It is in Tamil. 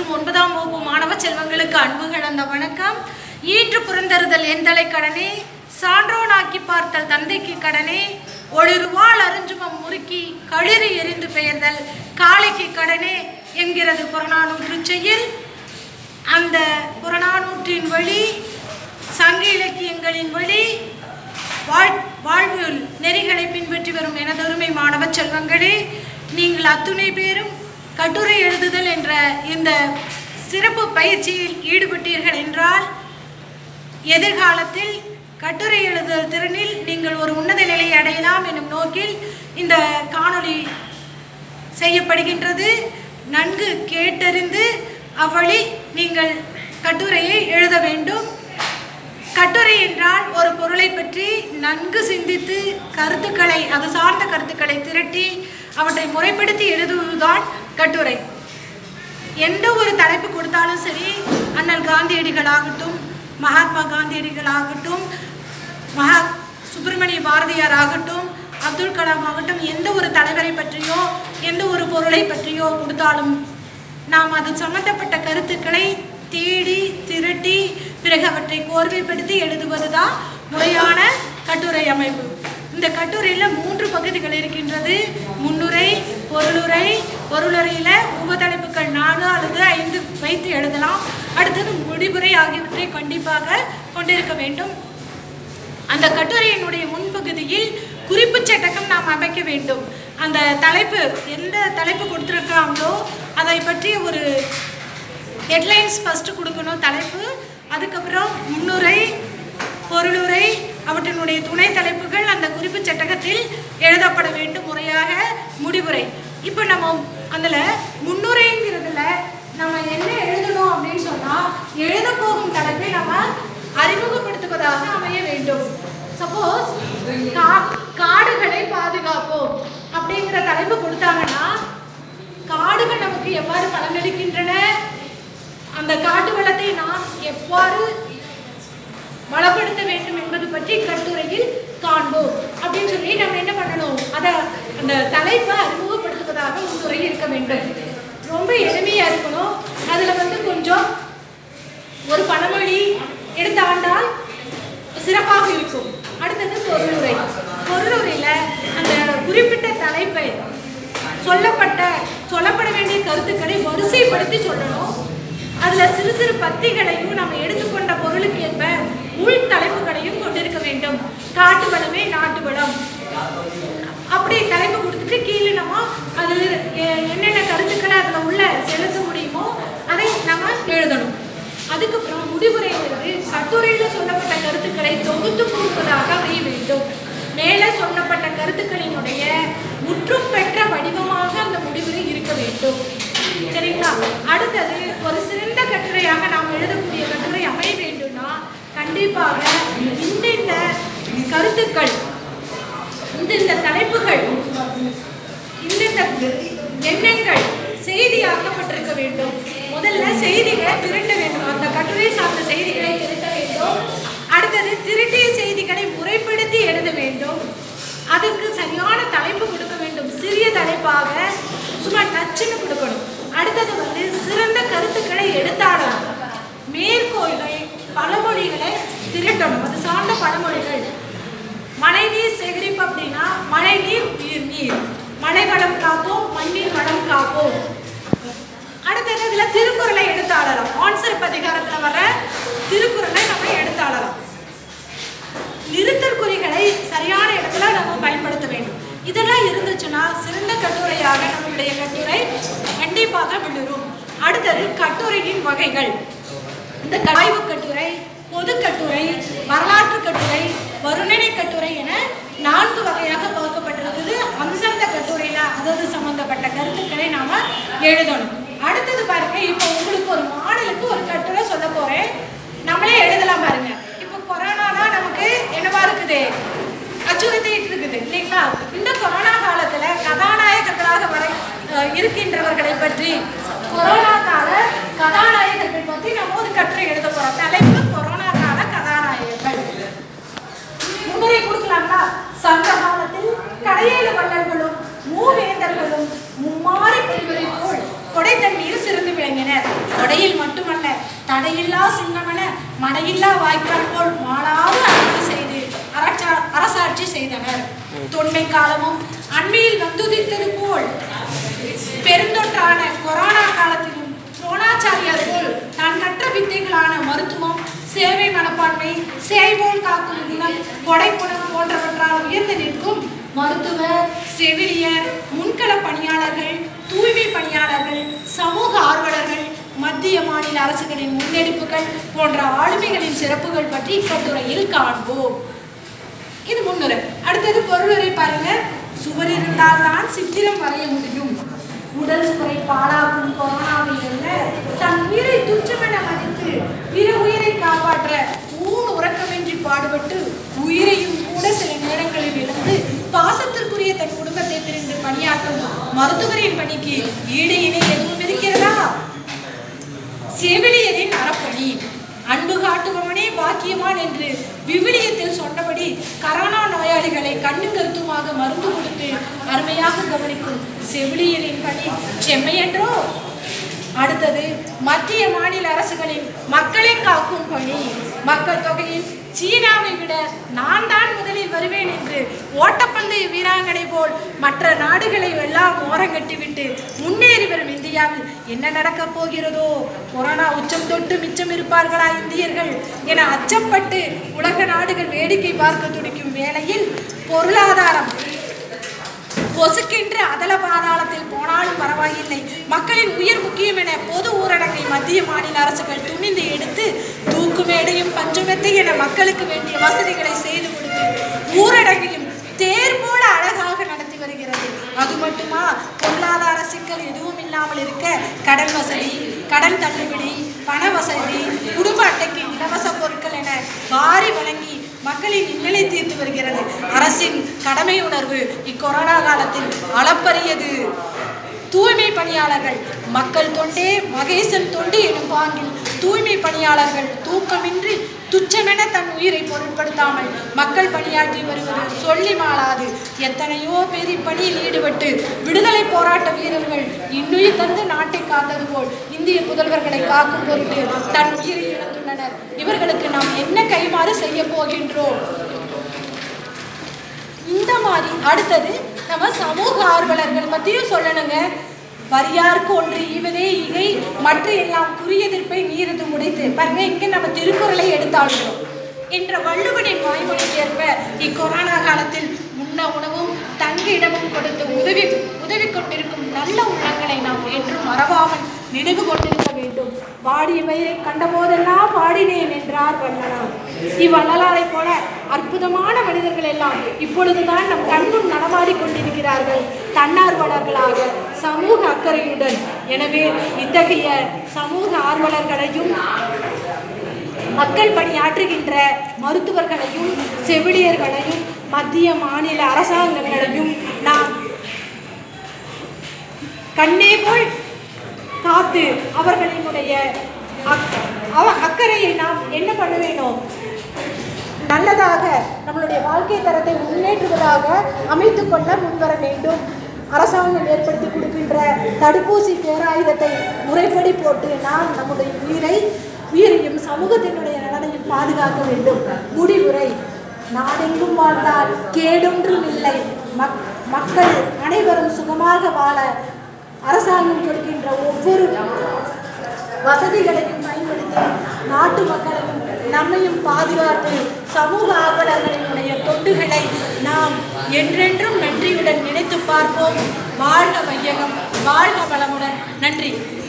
மற்றும் ஒன்பதாம் வகுப்பு மாணவ செல்வங்களுக்கு அன்பு கலந்த வணக்கம் ஈன்று புறந்தருதல் எந்தலை கடனே சான்றோனாக்கி பார்த்தல் தந்தைக்கு கடனே ஒளிருவாள் அருஞ்சுமம் முறுக்கி களிறு எரிந்து பெயர்தல் காளைக்கு கடனே என்கிறது புறநானூற்று செயல் அந்த புறநானூற்றின் வழி சங்க இலக்கியங்களின் வழி வாழ் வாழ்வு நெறிகளை பின்பற்றி வரும் எனதொருமை மாணவ செல்வங்களே நீங்கள் அத்துணை பேரும் கட்டுரை எழுதுதல் என்ற இந்த சிறப்பு பயிற்சியில் ஈடுபட்டீர்கள் என்றால் எதிர்காலத்தில் கட்டுரை எழுதுதல் திறனில் நீங்கள் ஒரு உன்னத நிலையை அடையலாம் எனும் நோக்கில் இந்த காணொளி செய்யப்படுகின்றது நன்கு கேட்டறிந்து அவ்வழி நீங்கள் கட்டுரையை எழுத வேண்டும் கட்டுரை என்றால் ஒரு பொருளை பற்றி நன்கு சிந்தித்து கருத்துக்களை அது சார்ந்த கருத்துக்களை திரட்டி அவற்றை முறைப்படுத்தி எழுதுவதுதான் கட்டுரை எந்த ஒரு தலைப்பு கொடுத்தாலும் சரி அண்ணல் காந்தியடிகளாகட்டும் மகாத்மா காந்தியடிகளாகட்டும் மகா சுப்பிரமணிய பாரதியார் ஆகட்டும் அப்துல் கலாம் ஆகட்டும் எந்த ஒரு தலைவரை பற்றியோ எந்த ஒரு பொருளை பற்றியோ கொடுத்தாலும் நாம் அது சம்பந்தப்பட்ட கருத்துக்களை தேடி திரட்டி பிறகு அவற்றை கோர்வைப்படுத்தி எழுதுவதுதான் முறையான கட்டுரை அமைப்பு இந்த கட்டுரையில் மூன்று பகுதிகள் இருக்கின்றது முன்னுரை பொருளுரை பொருளுரையில் உபதலைப்புகள் நாலு அல்லது ஐந்து வைத்து எழுதலாம் அடுத்தது முடிவுரை ஆகியவற்றை கண்டிப்பாக கொண்டிருக்க வேண்டும் அந்த கட்டுரையினுடைய முன்பகுதியில் குறிப்பு சட்டகம் நாம் அமைக்க வேண்டும் அந்த தலைப்பு எந்த தலைப்பு கொடுத்துருக்காங்களோ அதை பற்றி ஒரு ஹெட்லைன்ஸ் ஃபஸ்ட்டு கொடுக்கணும் தலைப்பு அதுக்கப்புறம் முன்னுரை பொருளுரை அவற்றினுடைய துணை தலைப்புகள் அந்த குறிப்பு சட்டகத்தில் எழுதப்பட வேண்டும் முறையாக முடிவுரை இப்போ நம்ம அதில் முன்னுரைங்கிறதுல நம்ம என்ன எழுதணும் அப்படின்னு சொன்னால் எழுத போகும் தலைப்பை நம்ம அறிமுகப்படுத்துவதாக அமைய வேண்டும் சப்போஸ் கா காடுகளை பாதுகாப்போம் அப்படிங்கிற தலைப்பு கொடுத்தாங்கன்னா காடுகள் நமக்கு எவ்வாறு பலனளிக்கின்றன அந்த காட்டு வளத்தை நாம் எவ்வாறு வளப்படுத்த வேண்டும் என்பது பற்றி கட்டுரையில் காண்போம் அப்படின்னு சொல்லி நம்ம என்ன பண்ணணும் அதை அந்த தலைப்பை அறிமுகப்படுத்துவதாக முன்னுரை இருக்க வேண்டும் ரொம்ப எளிமையா இருக்கணும் அதுல வந்து கொஞ்சம் ஒரு பழமொழி எடுத்தாண்டால் சிறப்பாக இருக்கும் அடுத்தது பொருளுரை பொருளுரையில அந்த குறிப்பிட்ட தலைப்பை சொல்லப்பட்ட சொல்லப்பட வேண்டிய கருத்துக்களை வரிசைப்படுத்தி சொல்லணும் அதுல சிறு சிறு பத்திகளையும் நம்ம எடுத்துக்கொண்ட பொருளுக்கு ஏற்ப உள் தலைப்புகளையும் கொண்டிருக்க வேண்டும் காட்டு வளமே நாட்டு வளம் அப்படி தலைப்பு கொடுத்துட்டு கீழே நம்ம அதில் எ- என்னென்ன கருத்துக்களை அதில் உள்ள செலுத்த முடியுமோ அதை நம்ம எழுதணும் அதுக்கப்புறம் முடிவுரைங்கிறது கட்டுரையில் சொல்லப்பட்ட கருத்துக்களை தொகுத்து கூறுவதாக அமைய வேண்டும் மேலே சொல்லப்பட்ட கருத்துக்களினுடைய முற்றும் பெற்ற வடிவமாக அந்த முடிவுரை இருக்க வேண்டும் சரிங்களா அடுத்தது ஒரு சிறந்த கட்டுரையாக நாம் எழுதக்கூடிய கட்டுரை அமைய வேண்டும்னா கண்டிப்பாக இந்த இந்த கருத்துக்கள் இந்த இந்த தலைப்புகள் இந்த இந்த எண்ணங்கள் செய்தியாக்கப்பட்டிருக்க வேண்டும் முதல்ல செய்திகளை திரட்ட வேண்டும் அந்த கட்டுரை சார்ந்த செய்திகளை திரட்ட வேண்டும் அடுத்தது திரட்டிய செய்திகளை முறைப்படுத்தி எழுத வேண்டும் அதுக்கு சரியான தலைப்பு கொடுக்க வேண்டும் சிறிய தலைப்பாக சும்மா டச்சுன்னு கொடுக்கணும் அடுத்தது வந்து சிறந்த கருத்துக்களை எடுத்தாடலாம் மேற்கோள்கள் பழமொழிகளை திரட்டணும் அது சார்ந்த பழமொழிகள் மழைநீர் சேகரிப்பு அப்படின்னா மழைநீர் உயிர் நீர் மழை வளம் காப்போம் மண்ணின் வளம் காப்போம் அடுத்தது இதுல திருக்குறளை எடுத்தாளலாம் ஆன்சர் அதிகாரத்துல வர திருக்குறளை நம்ம எடுத்தாளலாம் நிறுத்தற் குறிகளை சரியான இடத்துல நம்ம பயன்படுத்த வேண்டும் இதெல்லாம் இருந்துச்சுன்னா சிறந்த கட்டுரையாக நம்மளுடைய கட்டுரை கண்டிப்பாக விழுரும் அடுத்தது கட்டுரையின் வகைகள் இந்த ஆய்வு கட்டுரை பொது கட்டுரை வரலாற்று கட்டுரை வருணனை கட்டுரை என நான்கு வகையாக பகுக்கப்பட்டிருக்குது அந்தந்த கட்டுரையில அதது சம்பந்தப்பட்ட கருத்துக்களை நாம எழுதணும் அடுத்தது பாருங்க இப்போ உங்களுக்கு ஒரு மாடலுக்கு ஒரு கட்டுரை சொல்ல போறேன் நம்மளே எழுதலாம் பாருங்க இப்போ கொரோனா தான் நமக்கு என்னவா இருக்குது அச்சுறுத்திட்டு இருக்குது இல்லைங்களா இந்த கொரோனா காலத்துல கதாநாயகர்களாக வரை அஹ், இருக்கின்றவர்களை பற்றி கொரோனா கால கதாநாயகர்கள் பற்றி நம்ம ஒரு கட்டுரை எழுத போறோம் தலைப்பு கொரோனா கால கதாநாயகர்கள் முன்னுரை கொடுக்கலாங்களா சங்க காலத்தில் கடையேழு வள்ளல்களும் மூவேந்தர்களும் மும்மாறி பிரிவரை போல் கொடை தண்ணீர் சிறந்து விளங்கினர் கொடையில் மட்டுமல்ல தடையில்லா சின்னமென மடையில்லா வாய்க்கால் போல் மாளாது அன்பு செய்து அரசா அரசாட்சி செய்தனர் தொன்மை காலமும் அண்மையில் வந்துதித்தது போல் பெருந்தொற்றான கொரோனா காலத்திலும் துரோணாச்சாரியார் போல் தான் கற்ற வித்தைகளான மருத்துவம் சேவை மனப்பான்மை சேய்போல் காக்கும் குணம் கொடைக்குணம் போன்றவற்றால் உயர்ந்து நிற்கும் மருத்துவர் செவிலியர் முன்கள பணியாளர்கள் தூய்மை பணியாளர்கள் சமூக ஆர்வலர்கள் மத்திய மாநில அரசுகளின் முன்னெடுப்புகள் போன்ற ஆளுமைகளின் சிறப்புகள் பற்றி இக்கட்டுரையில் காண்போம் இது முன்னுரை அடுத்தது பொருளுரை பாருங்க சுவர் இருந்தால் தான் சித்திரம் வரைய முடியும் உடல் சுவரை பாழாக்கும் கொரோனாவில் இருந்த தன் உயிரை துச்சமென மதித்து பிற உயிரை காப்பாற்ற ஊன் உறக்கமின்றி பாடுபட்டு உயிரையும் கூட சில நேரங்களில் இழந்து பாசத்திற்குரிய தன் குடும்பத்தை பிரிந்து பணியாற்றும் மருத்துவரின் பணிக்கு ஈடு இணை எதுவும் இருக்கிறதா செவிலியரின் அறப்பணி அன்பு காட்டுபவனே பாக்கியவான் என்று விவிலியத்தில் சொன்னபடி கரோனா நோயாளிகளை கண்ணும் கருத்துமாக மருந்து கொடுத்து அருமையாக கவனிக்கும் செவிலியரின் பணி செம்மையன்றோ அடுத்தது மத்திய மாநில அரசுகளின் மக்களை காக்கும் பணி மக்கள் தொகையில் சீனாவை விட நான் தான் முதலில் வருவேன் என்று ஓட்டப்பந்தய வீராங்கனை போல் மற்ற நாடுகளை எல்லாம் ஓரங்கட்டிவிட்டு முன்னேறி வரும் இந்தியாவில் என்ன நடக்கப் போகிறதோ கொரோனா உச்சம் தொட்டு மிச்சம் இருப்பார்களா இந்தியர்கள் என அச்சப்பட்டு உலக நாடுகள் வேடிக்கை பார்க்க துடிக்கும் வேளையில் பொருளாதாரம் பொசுக்கென்று அதல பாதாளத்தில் போனாலும் பரவாயில்லை மக்களின் உயிர் முக்கியம் என பொது ஊரடங்கை மத்திய மாநில அரசுகள் துணிந்து எடுத்து தூக்கு மேடையும் பஞ்சமெத்தை என மக்களுக்கு வேண்டிய வசதிகளை செய்து கொடுத்து ஊரடங்கையும் தேர் போல அழகாக நடத்தி வருகிறது அது மட்டுமா பொருளாதார சிக்கல் எதுவும் இல்லாமல் இருக்க கடன் வசதி கடன் தள்ளுபடி பண வசதி குடும்ப அட்டைக்கு இலவச பொருட்கள் என வாரி வழங்கி மக்களின் இன்னலை தீர்த்து வருகிறது அரசின் கடமை உணர்வு இக்கொரோனா காலத்தில் அளப்பரியது தூய்மை பணியாளர்கள் மக்கள் தொண்டே மகேசன் தொண்டு எனும் பாங்கில் தூய்மை பணியாளர்கள் தூக்கமின்றி துச்சமென தன் உயிரை பொருட்படுத்தாமல் மக்கள் பணியாற்றி வருவது சொல்லி மாளாது எத்தனையோ பேர் இப்பணியில் ஈடுபட்டு விடுதலை போராட்ட வீரர்கள் இன்னுயிர் தந்து நாட்டை காத்தது போல் இந்திய புதல்வர்களை காக்கும் பொருட்டு தன் உயிரை இழந்துள்ளனர் இவர்களுக்கு நாம் என்ன கைமாறு செய்ய போகின்றோம் இந்த மாதிரி அடுத்தது நம்ம சமூக ஆர்வலர்கள் பற்றியும் சொல்லணுங்க வரியார்க்கு ஒன்று ஈவதே இகை மற்ற எல்லாம் குறியெதிர்ப்பை மீறது முடைத்து பாருங்க இங்க நம்ம திருக்குறளை எடுத்தாளுகிறோம் என்ற வள்ளுவனின் வாய்மொழிக்கு ஏற்ப இக்கொரோனா காலத்தில் உண்ண உணவும் தங்க இடமும் கொடுத்து உதவி உதவி கொண்டிருக்கும் நல்ல உள்ளங்களை நாம் என்றும் மறவாமல் நினைவு கொண்டிருக்க வேண்டும் வாடிய பயிரை கண்டபோதெல்லாம் பாடினேன் என்றார் வள்ளலார் இவ்வள்ளலாரை போல அற்புதமான மனிதர்கள் எல்லாம் இப்பொழுதுதான் நம் கண்முன் நடமாடிக் கொண்டிருக்கிறார்கள் தன்னார்வலர்களாக சமூக அக்கறையுடன் எனவே இத்தகைய சமூக ஆர்வலர்களையும் மக்கள் பணியாற்றுகின்ற மருத்துவர்களையும் செவிலியர்களையும் மத்திய மாநில அரசாங்கங்களையும் நாம் கண்ணே போல் காத்து அவர்களினுடைய அக்- அவ- அக்கறையை நாம் என்ன பண்ண வேண்டும் நல்லதாக நம்மளுடைய வாழ்க்கை தரத்தை முன்னேற்றுவதாக அமைத்துக் கொள்ள முன்வர வேண்டும் அரசாங்கம் ஏற்படுத்தி கொடுக்கின்ற தடுப்பூசி பேராயுதத்தை முறைப்படி போட்டு நாம் நம்முடைய உயிரை உயிரையும் சமூகத்தினுடைய நலனையும் பாதுகாக்க வேண்டும் முடிவுரை நாடெங்கும் வாழ்ந்தால் கேடொன்றும் இல்லை மக் மக்கள் அனைவரும் சுகமாக வாழ அரசாங்கம் கொடுக்கின்ற ஒவ்வொரு வசதிகளையும் பயன்படுத்தி நாட்டு மக்களையும் நம்மையும் பாதுகாத்து சமூக ஆர்வலர்களினுடைய தொண்டுகளை நாம் என்றென்றும் நன்றியுடன் நினைத்து பார்ப்போம் வாழ்க வையகம் வாழ்க வளமுடன் நன்றி